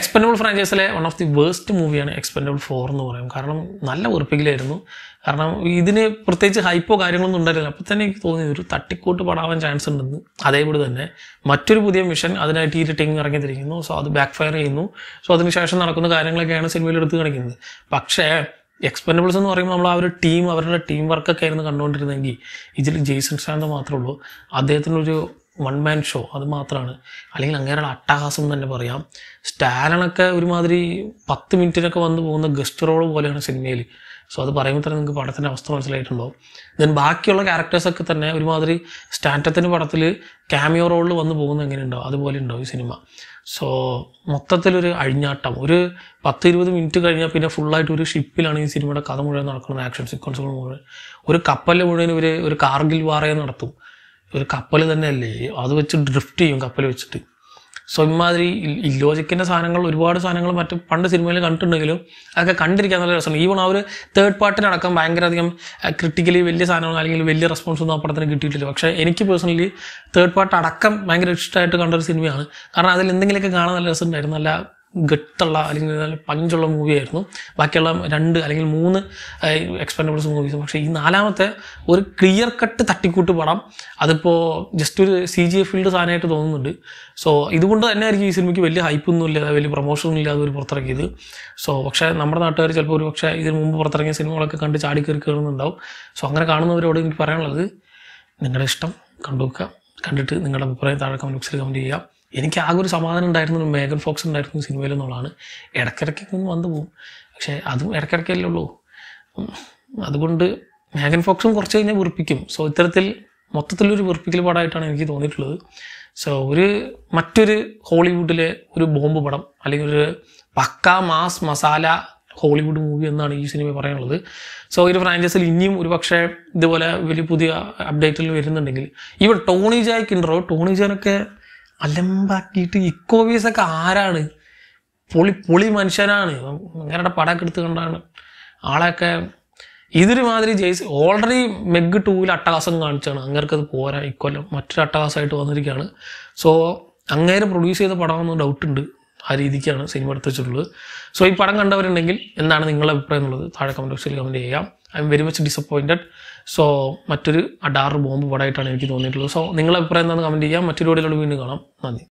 Expendable ഫ്രാഞ്ചൈസിലെ one of the waste മൂവിയാണ് expendable four എന്ന് പറയും കാരണം നല്ല ഉറപ്പിക്കലായിരുന്നു കാരണം ഇതിന് പ്രത്യേകിച്ച് ഹൈപ്പോ കാര്യങ്ങളൊന്നും ഉണ്ടായിരുന്നില്ല അപ്പോൾ തന്നെ എനിക്ക് തോന്നി ഒരു തട്ടിക്കൂട്ട് പടാവാൻ ചാൻസ് ഉണ്ടെന്ന് അതേപോലെ തന്നെ മറ്റൊരു പുതിയ മിഷൻ അതിനായിട്ട് ഈ ടീം ഇറങ്ങിത്തിരിക്കുന്നു സോ അത് ബാക്ക് ഫയർ ചെയ്യുന്നു സോ അതിനുശേഷം നടക്കുന്ന കാര്യങ്ങളൊക്കെയാണ് സിനിമയിൽ എടുത്ത് കാണിക്കുന്നത് പക്ഷേ എക്സ്പെൻഡബിൾസ് എന്ന് പറയുമ്പോൾ നമ്മൾ ആ ഒരു ടീം അവരുടെ ടീം വർക്കൊക്കെ ആയിരുന്നു കണ്ടുകൊണ്ടിരുന്നെങ്കിൽ ഇതിൽ ജെയ്സൺ സ്റ്റാൻഡ് മാത്രമേ ഉള്ളൂ അദ്ദേഹത്തിനൊരു വൺ മാൻ ഷോ അത് മാത്രമാണ് അല്ലെങ്കിൽ അങ്ങനെയുള്ള അട്ടഹാസം എന്ന് തന്നെ പറയാം സ്റ്റാലനൊക്കെ ഒരുമാതിരി പത്ത് മിനിറ്റിനൊക്കെ വന്ന് പോകുന്ന ഗസ്റ്റ് റോൾ പോലെയാണ് സിനിമയിൽ സോ അത് പറയുമ്പോൾ തന്നെ നിങ്ങൾക്ക് പടത്തിൻ്റെ അവസ്ഥ മനസ്സിലായിട്ടുണ്ടാവും ദെൻ ബാക്കിയുള്ള ക്യാരക്ടേഴ്സൊക്കെ തന്നെ ഒരുമാതിരി സ്റ്റാൻറ്റത്തിൻ്റെ പടത്തിൽ ക്യാമിയോ റോളിൽ വന്ന് പോകുന്ന എങ്ങനെയുണ്ടാവും അതുപോലെ ഉണ്ടാവും ഈ സിനിമ സോ മൊത്തത്തിലൊരു അഴിഞ്ഞാട്ടം ഒരു പത്ത് ഇരുപത് മിനിറ്റ് കഴിഞ്ഞാൽ പിന്നെ ഫുള്ളായിട്ട് ഒരു ഷിപ്പിലാണ് ഈ സിനിമയുടെ കഥ മുഴുവൻ നടക്കുന്നത് ആക്ഷൻ സീക്വൻസുകൾ മുഴുവൻ ഒരു കപ്പലിൽ മുഴുവൻ ഒരു ഒരു കാർഗിൽ വാറയെ നടത്തും ഒരു കപ്പൽ തന്നെയല്ലേ അത് വെച്ച് ഡ്രിഫ്റ്റ് ചെയ്യും കപ്പൽ വെച്ചിട്ട് സോ ഇമാതിരി ഇല്ലോജിക്കിൻ്റെ സാധനങ്ങൾ ഒരുപാട് സാധനങ്ങൾ മറ്റു പണ്ട് സിനിമയിൽ കണ്ടിട്ടുണ്ടെങ്കിലും അതൊക്കെ കണ്ടിരിക്കാൻ നല്ല രസമാണ് ഈവൺ ആ ഒരു തേർഡ് പാർട്ടിനടക്കം ഭയങ്കര അധികം ക്രിട്ടിക്കലി വലിയ സാധനങ്ങൾ അല്ലെങ്കിൽ വലിയ റെസ്പോൺസ് ഒന്നും ആ പടത്തിന് കിട്ടിയിട്ടില്ല പക്ഷേ എനിക്ക് പേഴ്സണലി തേർഡ് പാർട്ട് അടക്കം ഭയങ്കര ഇഷ്ടമായിട്ട് കണ്ടൊരു സിനിമയാണ് കാരണം അതിൽ എന്തെങ്കിലുമൊക്കെ കാണാൻ നല്ല രസമുണ്ടായിരുന്നു നല്ല ഗട്ടുള്ള അല്ലെങ്കിൽ നല്ല പഞ്ചുള്ള മൂവിയായിരുന്നു ബാക്കിയുള്ള രണ്ട് അല്ലെങ്കിൽ മൂന്ന് എക്സ്പെൻഡബിൾസ് മൂവീസ് പക്ഷേ ഈ നാലാമത്തെ ഒരു ക്ലിയർ കട്ട് തട്ടിക്കൂട്ട് പടം അതിപ്പോൾ ജസ്റ്റ് ഒരു സി ജി എഫ് ഫീൽഡ് സാധനമായിട്ട് തോന്നുന്നുണ്ട് സോ ഇതുകൊണ്ട് തന്നെ ആയിരിക്കും ഈ സിനിമയ്ക്ക് വലിയ ഹൈപ്പൊന്നും ഇല്ല വലിയ പ്രൊമോഷനും ഇല്ലാതെ ഒരു പുറത്തിറക്കിയത് സോ പക്ഷേ നമ്മുടെ നാട്ടുകാർ ചിലപ്പോൾ ഒരു പക്ഷേ ഇതിന് മുമ്പ് പുറത്തിറങ്ങിയ സിനിമകളൊക്കെ കണ്ട് ചാടി കയറി കയറുന്നുണ്ടാവും സോ അങ്ങനെ കാണുന്നവരോട് എനിക്ക് പറയാനുള്ളത് നിങ്ങളുടെ ഇഷ്ടം കണ്ടുവെക്കുക കണ്ടിട്ട് നിങ്ങളുടെ അഭിപ്രായം താഴെ കമൻറ്റ് ബോക്സിൽ കമൻറ്റ് ചെയ്യുക എനിക്ക് ആകെ ഒരു സമാധാനം ഉണ്ടായിരുന്നു മേഗൻ ഫോക്സ് ഉണ്ടായിരുന്നു സിനിമയിൽ എന്നുള്ളതാണ് ഇടയ്ക്കിടയ്ക്ക് ഒന്ന് വന്നു പോകും പക്ഷേ അതും ഇടയ്ക്കിടയ്ക്കല്ലേ ഉള്ളൂ ഉം. അതുകൊണ്ട് മേഗൻ ഫോക്സും കുറച്ച് കഴിഞ്ഞാൽ വെറുപ്പിക്കും സോ ഇത്തരത്തിൽ മൊത്തത്തിലൊരു വെറുപ്പിക്കൽ പടമായിട്ടാണ് എനിക്ക് തോന്നിയിട്ടുള്ളത് സോ ഒരു മറ്റൊരു ഹോളിവുഡിലെ ഒരു ബോംബ് പടം അല്ലെങ്കിൽ ഒരു പക്ക മാസ് മസാല ഹോളിവുഡ് മൂവി എന്നാണ് ഈ സിനിമ പറയാനുള്ളത് സോ ഒരു ഫ്രാഞ്ചൈസിൽ ഇനിയും ഒരു പക്ഷേ ഇതുപോലെ വലിയ പുതിയ അപ്ഡേറ്റിൽ വരുന്നുണ്ടെങ്കിൽ ഈവൻ ടോണി ജായ്ക്ക് ഉണ്ടോ ടോണി ജാനൊക്കെ അലമ്പാക്കിയിട്ട് ഇക്കോവീസ് ഒക്കെ ആരാണ് പൊളി പൊളി മനുഷ്യനാണ് അങ്ങനെയുടെ പടമൊക്കെ എടുത്ത് കണ്ടാണ് ആളെയൊക്കെ ഇതൊരു മാതിരി ജെയ്സ് ഓൾറെഡി മെഗ് ടൂവിൽ അട്ടഹാസം കാണിച്ചാണ് അങ്ങേർക്ക് അത് പോരാ ഇക്കൊല്ലം മറ്റൊരു അട്ടഹാസമായിട്ട് വന്നിരിക്കുകയാണ് സോ അങ്ങേര് പ്രൊഡ്യൂസ് ചെയ്ത പടമെന്ന് ഡൗട്ട് ഉണ്ട് ആ രീതിക്കാണ് സിനിമ എടുത്ത് വെച്ചിട്ടുള്ളത് സോ ഈ പടം കണ്ടവരുണ്ടെങ്കിൽ എന്താണ് നിങ്ങളുടെ അഭിപ്രായം എന്നുള്ളത് താഴെ കമൻറ്റ് ബോക്സിൽ കമൻറ്റ് ചെയ്യാം I'm very much disappointed so മറ്റൊരു അഡാറ് ബോംബ് പടമായിട്ടാണ് എനിക്ക് തോന്നിയിട്ടുള്ളത് സോ നിങ്ങളുടെ അഭിപ്രായം എന്താണെന്ന് കമൻറ്റ് ചെയ്യാം മറ്റൊരു വീഡിയോയിലൂടെ വീണ്ടും കാണാം നന്ദി